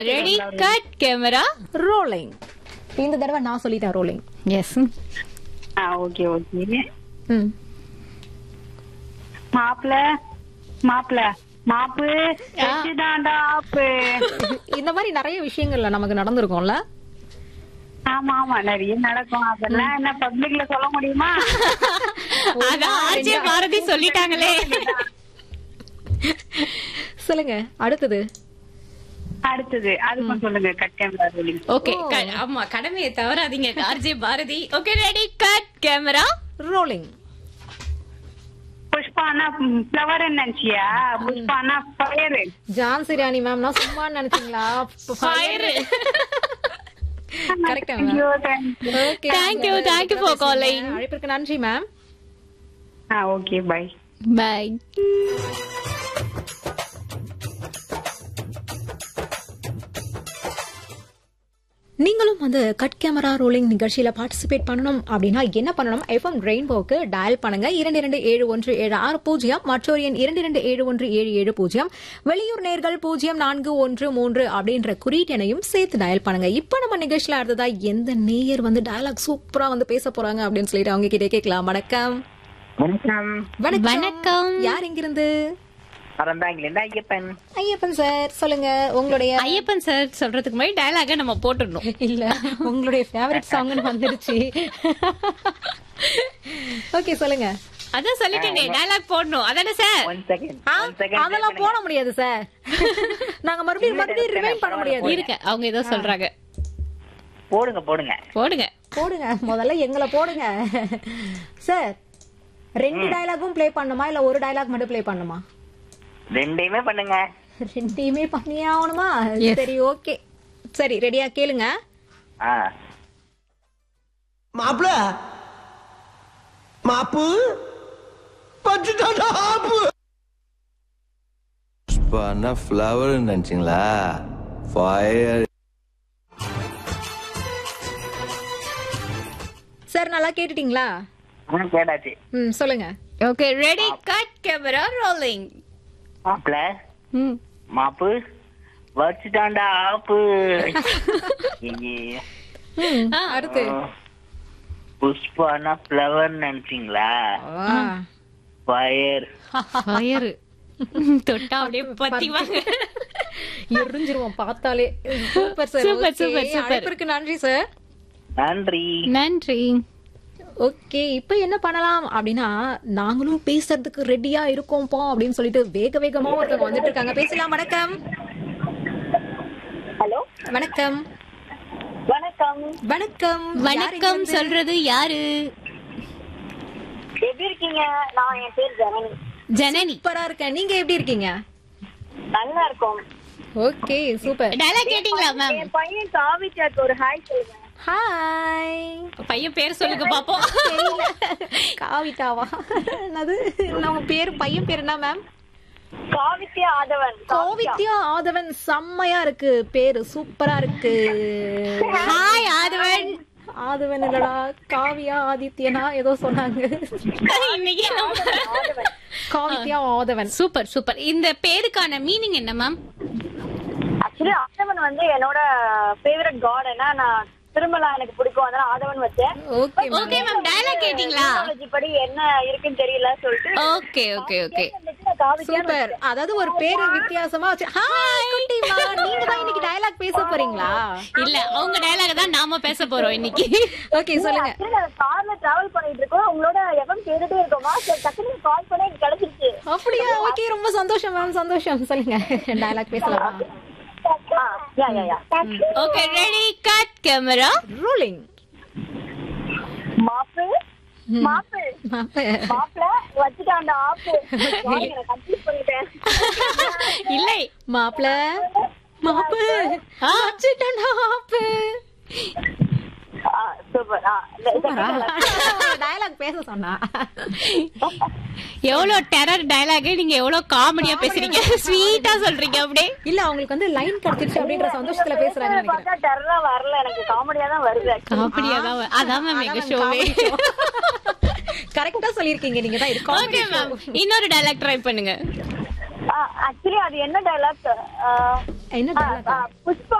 Ready cut camera rolling இந்த தடவை நான் சொல்லிட்டேன் ரோலிங் எஸ் ஆ ஓகே ஓகே ம் மாப்பிள மாப்பிள மாப்பு வச்சுதான்டா ஆப்பு இந்த மாதிரி நிறைய விஷயங்கள்ல நமக்கு நடந்திருக்கும்ல ஆமா ஆமா நிறைய நடக்கும் அதெல்லாம் என்ன பப்ளிக்ல சொல்ல முடியுமா அதான் ஆர்ஜே பாரதி சொல்லிட்டாங்களே சொல்லுங்க அடுத்தது அடுத்தது அதுக்கும் சொல்லுங்க கட்டேன் ஓகே ஆமா கடமையை தவறாதீங்க RJ Bharathi okay ready cut camera rolling புஷ்பானா ஃபிளவர் நினைச்சியா புஷ்பானா ஃபயர் ஜான்சி ராணி மேம் நான் சும்மா நினைச்சீங்களா ஃபயர் கரெக்டா ஐயோ thank you okay Thank you, thank you for calling. அழைப்பிற்கு நன்றி மேம் ஆ ஓகே பை பை நீங்களும் வந்து கட் கேமரா ரோலிங் நிகழ்ச்சியில பார்ட்டிசிபேட் பண்ணணும் அப்படின்னா என்ன பண்ணணும் எஃப்எம் ரெயின்போக்கு டயல் பண்ணுங்க இரண்டு இரண்டு ஏழு ஒன்று ஏழு ஆறு பூஜ்ஜியம் மற்றொரு எண் இரண்டு இரண்டு ஏழு ஒன்று ஏழு ஏழு பூஜ்ஜியம் வெளியூர் நேர்கள் பூஜ்ஜியம் நான்கு ஒன்று மூன்று அப்படின்ற குறியீட்டெனையும் சேர்த்து டயல் பண்ணுங்க இப்போ நம்ம நிகழ்ச்சியில அடுத்ததா எந்த நேயர் வந்து டயலாக் சூப்பரா வந்து பேச போறாங்க அப்படின்னு சொல்லிட்டு அவங்க கிட்டே கேட்கலாம் வணக்கம் வணக்கம் வணக்கம் யார் எங்கிருந்து அறந்தாங்கிலிருந்து ஐயப்பன் ஐயப்பன் சார் சொல்லுங்க உங்களுடைய ஐயப்பன் சார் சொல்றதுக்கு முன்னாடி டயலாக நம்ம போட்டுடணும் இல்ல உங்களுடைய ஃபேவரட் சாங்னு வந்துருச்சு ஓகே சொல்லுங்க அதான் சொல்லிட்டேனே டயலாக் போடணும் அதானே சார் ஒன் செகண்ட் ஆ, ஒன் செகண்ட் அதெல்லாம் போட முடியாது சார் நாங்க மறுபடியும் மறுபடியும் ரிமைண்ட் பண்ண முடியாது இருக்க அவங்க ஏதோ சொல்றாங்க போடுங்க போடுங்க போடுங்க போடுங்க முதல்ல எங்களை போடுங்க சார் ரெண்டு டயலாகும் ப்ளே பண்ணுமா இல்ல ஒரு டயலாக் மட்டும் ப்ளே பண்ணுமா ரெண்டையுமே பண்ணுங்க ரெண்டையுமே பண்ணியே ஆகணுமா சரி ஓகே சரி ரெடியா கேளுங்க ஆ மாப்பிள மாப்பு பச்சுட்டாடா ஆப்பு புஷ்பானா ஃப்ளவர் நினைச்சிங்களா ஃபயர் சார் நல்லா கேட்டுட்டீங்களா ஆ, கேட்டாச்சு ம் சொல்லுங்க okay ready cut camera rolling மாப்பிள மாப்பு வச்சுட்டாண்டா ஆப்பு ஐயே. ம், அடுத்து புஷ்பானா ஃப்ளவர் நினைச்சீங்களா ஆ. ஃபயர் ஃபயர் தொட்டா அப்படியே பத்திவாங்க எரிஞ்சிருவோம் பார்த்தாலே super sir Super, Okay. super, super. அழைப்பிற்கு நன்றி சார் நன்றி நன்றி ஓகே இப்போ என்ன பண்ணலாம் அப்படின்னா நாங்களும் பேசுறதுக்கு ரெடியா இருக்கோம்ப்பா அப்படின்னு சொல்லிட்டு வேக வேகமா ஒருத்தவங்க வந்துட்டு இருக்காங்க பேசலாம் வணக்கம் ஹலோ வணக்கம் வணக்கம் வணக்கம் வணக்கம் சொல்றது யாரு எப்படி இருக்கீங்க நான் என் பேர் ஜனனி ஜனனி சூப்பரா இருக்கேன் நீங்க எப்படி இருக்கீங்க நல்லா இருக்கோம் ஓகே சூப்பர் டயலாக் கேட்டீங்களா மேம் என் பையன் காவிச்சாக்கு ஒரு ஹாய் சொல்லுங்க ஹாய் பையன் பேர் சொல்லுங்க பாப்போம் காவிட்டாவா என்னது நம்ம பேர் பையன் பேர் என்ன மேம் காவித்யா ஆதவன் கோவித்யா ஆதவன் செம்மையா இருக்கு பேரு சூப்பரா இருக்கு ஹாய் ஆதவன் ஆதவன் இல்லடா காவியா ஆதித்யனா ஏதோ சொன்னாங்க இன்னைக்கு நம்ம காவித்யா ஆதவன் சூப்பர் சூப்பர் இந்த பேருக்கான மீனிங் என்ன மேம் ஆக்சுவலி ஆதவன் வந்து என்னோட ஃபேவரட் காட் ஏன்னா நான் திருமலா எனக்கு பிடிக்கும் அதனால ஆதவன் வச்சேன் ஓகே ஓகே மேம் டயலாக் கேட்டீங்களா Mythology படி என்ன இருக்குன்னு தெரியல சொல்லிட்டு ஓகே ஓகே ஓகே வந்துட்டு நான் காவித்யா சூப்பர் அதாவது ஒரு பேரு வித்தியாசமா வச்சு ஹாய் குட்டிமா நீங்க தான் இன்னைக்கு டயலாக் பேச போறீங்களா இல்ல அவங்க டயலாக் தான் நாம பேச போறோம் இன்னைக்கு ஓகே சொல்லுங்க Actually, நாங்க கார்ல டிராவல் பண்ணிட்டு இருக்கோம் உங்களோட எஃப்எம் கேட்டுட்டே இருக்கோமா சரி டக்குனு கால் பண்ண எனக்கு கிடைச்சிருச்சு அப்படியா ஓகே ரொம்ப சந்தோஷம் மேம் சந்தோஷம் சொல்லுங்க டயலாக் பேசலாமா ஆ, yeah yeah yeah okay ready cut camera rolling மாப்பு மாப்பு மாப்பிள வச்சுட்டாண்ட ஆப்பு Sorry, நான் கன்ஃபியூஸ் பண்ணிட்டேன் இல்லை மாப்பிள மாப்பு ஆ. வச்சுட்டேன்டா ஆப்பு சூப்பர் டயலாக் பேச சொன்னா எவ்வளவு டெரர் டயலாக் நீங்க எவ்வளவு காமெடியா பேசுறீங்க ஸ்வீட்டா சொல்றீங்க அப்படியே இல்ல அவங்களுக்கு வந்து லைன் கிடைச்சிருச்சு அப்படின்ற சந்தோஷத்துல பேசுறாங்க நினைக்கிறேன் பார்த்தா டெரரா வரல எனக்கு காமெடியா தான் வருது actually. அப்படியா தான் அதான் மேம் எங்க ஷோவே கரெக்டா சொல்லிருக்கீங்க நீங்க தான் இது ஓகே comedy மேம் show. இன்னொரு டயலாக் ட்ரை பண்ணுங்க ஆக்சுவலி அது என்ன டைலாக் என்ன dialogue? புஷ்பா